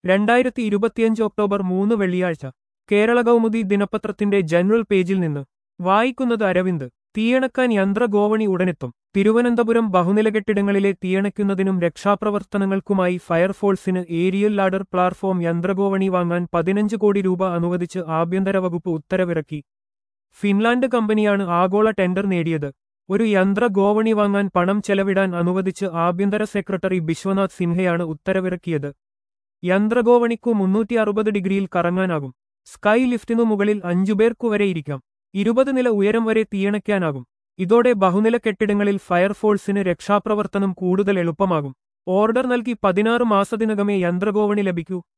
രണ്ടായിരത്തി ഇരുപത്തിയഞ്ച് ഒക്ടോബർ മൂന്ന് വെള്ളിയാഴ്ച കേരള കൗമുദി ദിനപത്രത്തിന്റെ ജനറൽ പേജിൽ നിന്ന് വായിക്കുന്നത് അരവിന്ദ് തീയണക്കാൻ യന്ത്രഗോവണി ഉടനെത്തും തിരുവനന്തപുരം ബഹുനില കെട്ടിടങ്ങളിലെ തീയണയ്ക്കുന്നതിനും രക്ഷാപ്രവർത്തനങ്ങൾക്കുമായി ഫയർഫോഴ്സിന് ഏരിയൽ ലാഡർ പ്ലാറ്റ്ഫോം യന്ത്രഗോവണി വാങ്ങാൻ പതിനഞ്ച് കോടി രൂപ അനുവദിച്ച് ആഭ്യന്തര വകുപ്പ് ഉത്തരവിറക്കി ഫിൻലാൻഡ് കമ്പനിയാണ് ആഗോള ടെൻഡർ നേടിയത് ഒരു യന്ത്ര ഗോവണി വാങ്ങാൻ പണം ചെലവിടാൻ അനുവദിച്ച് ആഭ്യന്തര സെക്രട്ടറി ബിശ്വനാഥ് സിൻഹയാണ് ഉത്തരവിറക്കിയത് യന്ത്രഗോവണിക്കു മുന്നൂറ്റി അറുപത് ഡിഗ്രിയിൽ കറങ്ങാനാകും സ്കൈ ലിഫ്റ്റിനു മുകളിൽ അഞ്ചുപേർക്കു വരെ ഇരിക്കാം ഇരുപത് നില ഉയരം വരെ തീയണയ്ക്കാനാകും ഇതോടെ ബഹുനില കെട്ടിടങ്ങളിൽ ഫയർഫോഴ്സിന് രക്ഷാപ്രവർത്തനം കൂടുതൽ എളുപ്പമാകും ഓർഡർ നൽകി പതിനാറ് മാസത്തിനകമേ യന്ത്രഗോവണി ലഭിക്കൂ